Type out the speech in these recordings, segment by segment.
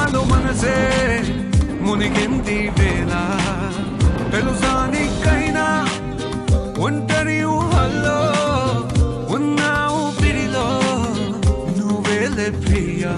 నాలో మనసే మునిగింది వేళ తెలుసా నీకైనా ఒంటరి ఊహల్లో ఉన్నా ఊపిరిలో నువ్వేలే ప్రియా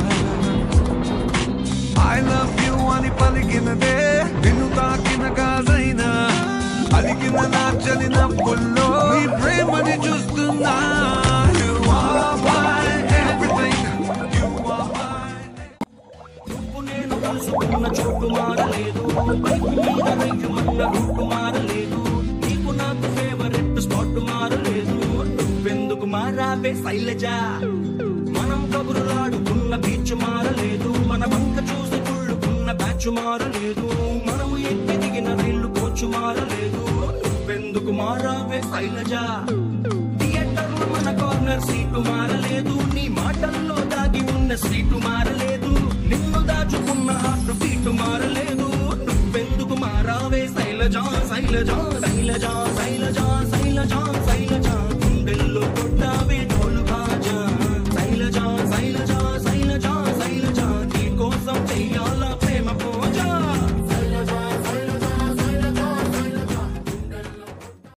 ఐ లవ్ యు అని పలికినదే నిన్ను తాకిన కాదైనా అలిగిన నా చలిన పుల్లో నీ ప్రేమని చూస్తున్నా You are my everything. You are my నువ్వు నేను కలుసుకున్న చోటు మారలేదు బైకు మీద రయ్యమన్న రూటు మారలేదు నీకు నాకు ఫేవరెట్ స్పాట్ మారలేదు నువ్వెందుకు మారావే శైలజ మనం కబురులాడుకున్న బీచ్ మారలేదు మన వంక చూసి కుళ్ళుకున్న బ్యాచ్ మారలేదు మనము ఎక్కి దిగిన రైలు కోచ్ మారలేదు నువ్వెందుకు మారావే శైలజ థియేటర్ లో మన కార్నర్ సీటు మారలేదు నీ మాటల్లో దాగి ఉన్న సీటు మారలేదు నిన్ను దాచుకున్న హార్ట్ బీట్ మారలేదు నువ్వెందుకు మారావే శైలజా శైలజా శైలజా శైలజా శైలజా